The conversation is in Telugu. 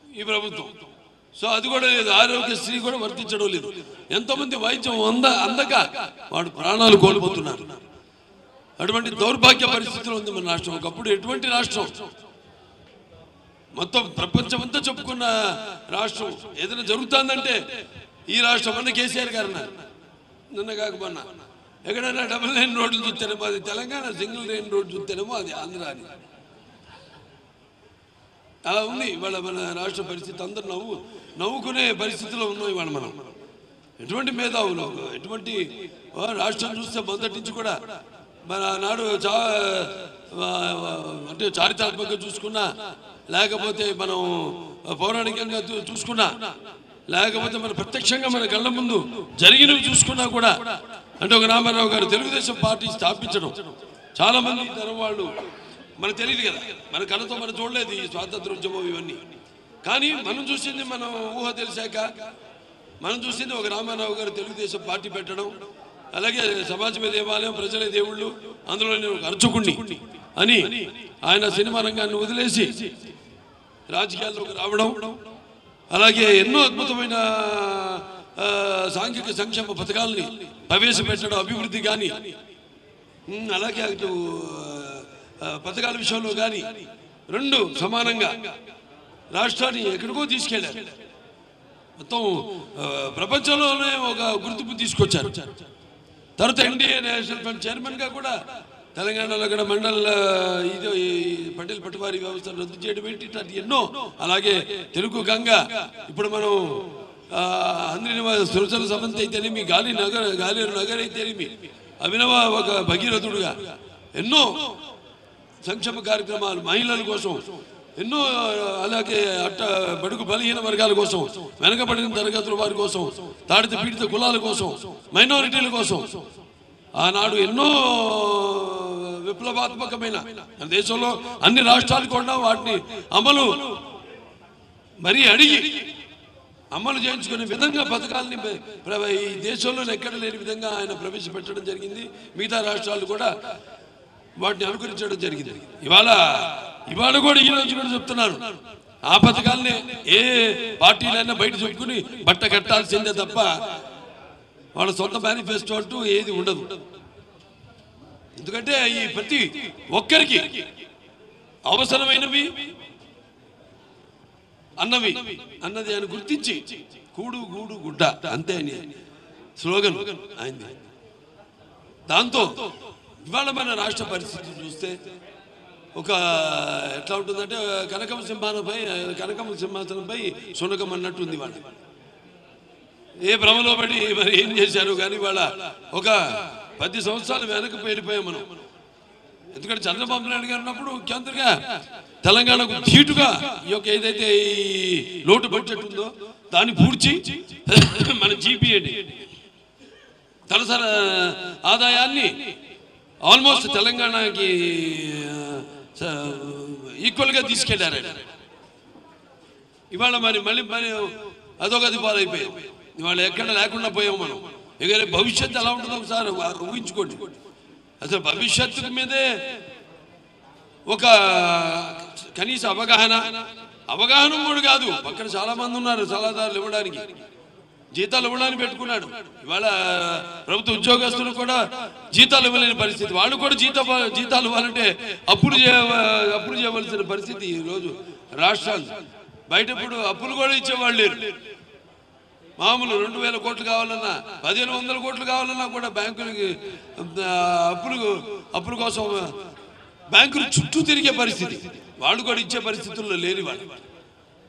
ఈ ప్రభుత్వం సో అది కూడా లేదు ఆరోగ్యశ్రీ కూడా వర్తించడం లేదు ఎంతోమంది వైద్యం అంద అందక వాడు ప్రాణాలు కోల్పోతున్నారు అటువంటి దౌర్భాగ్య పరిస్థితులు ఉంది మన రాష్ట్రం ఒకప్పుడు ఎటువంటి రాష్ట్రం మొత్తం ప్రపంచం అంతా చెప్పుకున్న రాష్ట్రం ఏదైనా జరుగుతుందంటే ఈ రాష్ట్రం అన్న కేసీఆర్ గారు అన్నారు నిన్న కాకపోయినా ఎక్కడైనా డబుల్ లైన్ రోడ్లు చూస్తేనేమో అది తెలంగాణ సింగిల్ లైన్ రోడ్ చూస్తేనేమో అది ఆంధ్ర అని అలా ఉంది ఇవాళ మన రాష్ట్ర పరిస్థితి అందరు నవ్వు నవ్వుకునే పరిస్థితిలో ఉన్నాం ఇవాళ మనం ఎటువంటి మేధావులు ఎటువంటి ఆ, రాష్ట్రం చూస్తే మొదటి నుంచి కూడా మన నాడు చా ఆ, అంటే చారిత్రాత్మకంగా చూసుకున్నా లేకపోతే మనం పౌరాణికంగా చూ- చూసుకున్నా లేకపోతే మన ప్రత్యక్షంగా మన కళ్ళ ముందు జరిగినవి చూసుకున్నా కూడా అంటే ఒక రామారావు గారు తెలుగుదేశం పార్టీ స్థాపించడం చాలా మంది తరం వాళ్ళు మనకు తెలియదు కదా మన కళ్ళతో మనం చూడలేదు ఈ స్వాతంత్ర ఉద్యమం ఇవన్నీ కానీ మనం చూసింది మనం ఊహ తెలిసాక మనం చూసింది ఒక రామారావు గారు తెలుగుదేశం పార్టీ పెట్టడం అలాగే సమాజమే దేవాలయం ప్రజలే దేవుళ్ళు అందులో నేను ఒక అర్చకుణ్ణి అని ఆయన సినిమా రంగాన్ని వదిలేసి రాజకీయాల్లోకి రావడం అలాగే ఎన్నో అద్భుతమైన ఆ, సాంఘిక సంక్షేమ పథకాలని ప్రవేశపెట్టడం అభివృద్ధి కానీ ఉమ్, అలాగే అటు ఆ, పథకాల విషయంలో కానీ రెండు సమానంగా రాష్ట్రాన్ని ఎక్కడికో తీసుకెళ్లారు మొత్తం ఆ, ప్రపంచంలోనే ఒక గుర్తింపు తీసుకొచ్చారు తర్వాత ఎన్డీఏ నేషనల్ ఫండ్ చైర్మన్ గా కూడా తెలంగాణలో కూడా మండల్ ఆ, ఇది ఈ పటేల్ పట్టువారి వ్యవస్థ రద్దు చేయడం ఏంటి ఇట్లాంటి ఎన్నో అలాగే తెలుగు గంగ ఇప్పుడు మనం ఆ, అందరిని సురసల సమంతి అయితేనేమి గాలి నగర్ గాలేరు నగర్ అయితేనేమి అభినవ ఒక భగీరథుడుగా ఎన్నో సంక్షేమ కార్యక్రమాలు మహిళల కోసం ఎన్నో అలాగే అట్ట బడుగు బలహీన వర్గాల కోసం వెనకబడిన తరగతుల వారి కోసం తాడిత పీడిత కులాల కోసం మైనారిటీల కోసం ఆనాడు ఎన్నో విప్లవాత్మకమైన మన దేశంలో అన్ని రాష్ట్రాలు కూడా వాటిని అమలు మరీ అడిగి అమలు చేయించుకునే విధంగా పథకాలని ప్ర- ప్ర- ఈ దేశంలో ఎక్కడ లేని విధంగా ఆయన ప్రవేశపెట్టడం జరిగింది మిగతా రాష్ట్రాలు కూడా వాటిని అనుకరించడం జరిగింది ఇవాళ ఇవాళ కూడా ఈ రోజు కూడా చెప్తున్నారు ఆ పథకాలని ఏ పార్టీలైనా బయట చెప్పుకుని బట్ట కట్టాల్సిందే తప్ప వాళ్ళ సొంత మేనిఫెస్టో అంటూ ఏది ఉండదు ఎందుకంటే ఈ ప్రతి ఒక్కరికి అవసరమైనవి అన్నవి అన్నది ఆయన గుర్తించి కూడు గూడు గుడ్డ అంతే అని స్లోగన్ ఆయనది దాంతో ఇవాళ మన రాష్ట్ర పరిస్థితి చూస్తే ఒక ఎట్లా ఉంటుందంటే కనకం సింహానపై కనకం సింహాసనంపై సునకం అన్నట్టు ఉంది వాళ్ళ ఏ భ్రమలో పడి మరి ఏం చేశారు కానీ వాళ్ళ ఒక పది సంవత్సరాలు వెనక్కి వెళ్ళిపోయాం మనం ఎందుకంటే చంద్రబాబు నాయుడు గారు ఉన్నప్పుడు ముఖ్యమంత్రిగా తెలంగాణకు ధీటుగా ఈ యొక్క ఏదైతే ఈ లోటు బడ్జెట్ ఉందో దాన్ని పూడ్చి మన జీపీఏని తలసరి ఆదాయాన్ని ఆల్మోస్ట్ తెలంగాణకి ఈక్వల్గా తీసుకెళ్లారు ఆయన. ఇవాళ మరి మళ్ళీ మరి అదొకది పాలైపోయాం ఇవాళ ఎక్కడ లేకుండా పోయాం మనం ఇక రేపు భవిష్యత్తు ఎలా ఉంటుందో ఒకసారి ఊహించుకోండి అసలు భవిష్యత్తు మీదే ఒక కనీస అవగాహన అవగాహన కూడా కాదు పక్కన చాలా మంది ఉన్నారు సలహాదారులు ఇవ్వడానికి జీతాలు ఇవ్వడానికి పెట్టుకున్నాడు ఇవాళ ప్రభుత్వ ఉద్యోగస్తులు కూడా జీతాలు ఇవ్వలేని పరిస్థితి వాళ్ళు కూడా జీత జీతాలు ఇవ్వాలంటే అప్పులు చేయ అప్పులు చేయవలసిన పరిస్థితి ఈ రోజు రాష్ట్రాలు బయట ఇప్పుడు అప్పులు కూడా ఇచ్చేవాళ్ళు లేరు మామూలు రెండు వేల కోట్లు కావాలన్నా పదిహేను వందల కోట్లు కావాలన్నా కూడా బ్యాంకులకి ఆ, అప్పులు అప్పుల కోసం బ్యాంకులు చుట్టూ తిరిగే పరిస్థితి వాళ్ళు కూడా ఇచ్చే పరిస్థితుల్లో లేని వాళ్ళు